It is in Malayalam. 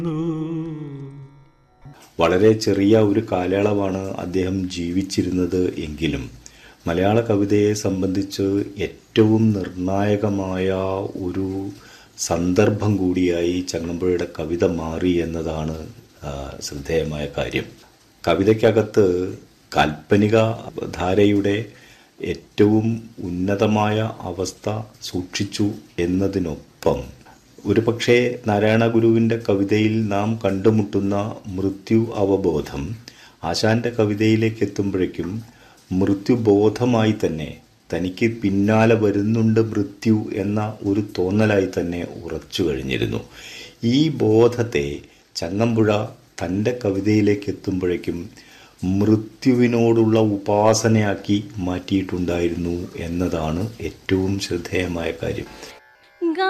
വളരെ ചെറിയ ഒരു കാലയളവാണ് അദ്ദേഹം ജീവിച്ചിരുന്നത് എങ്കിലും മലയാള കവിതയെ സംബന്ധിച്ച് ഏറ്റവും നിർണായകമായ ഒരു സന്ദർഭം കൂടിയായി ചങ്ങമ്പുഴയുടെ കവിത മാറി എന്നതാണ് ആ, ശ്രദ്ധേയമായ കാര്യം കവിതയ്ക്കകത്ത് കാൽപ്പനിക ധാരയുടെ ഏറ്റവും ഉന്നതമായ അവസ്ഥ സൂക്ഷിച്ചു എന്നതിനൊപ്പം ഒരുപക്ഷെ നാരായണ ഗുരുവിൻ്റെ കവിതയിൽ നാം കണ്ടുമുട്ടുന്ന മൃത്യു അവബോധം ആശാന്റെ കവിതയിലേക്ക് എത്തുമ്പോഴേക്കും മൃത്യുബോധമായി തന്നെ തനിക്ക് പിന്നാലെ വരുന്നുണ്ട് മൃത്യു എന്ന ഒരു തോന്നലായി തന്നെ ഉറച്ചു കഴിഞ്ഞിരുന്നു ഈ ബോധത്തെ ചങ്ങമ്പുഴ തൻ്റെ കവിതയിലേക്ക് എത്തുമ്പോഴേക്കും മൃത്യുവിനോടുള്ള ഉപാസനയാക്കി മാറ്റിയിട്ടുണ്ടായിരുന്നു എന്നതാണ് ഏറ്റവും ശ്രദ്ധേയമായ കാര്യം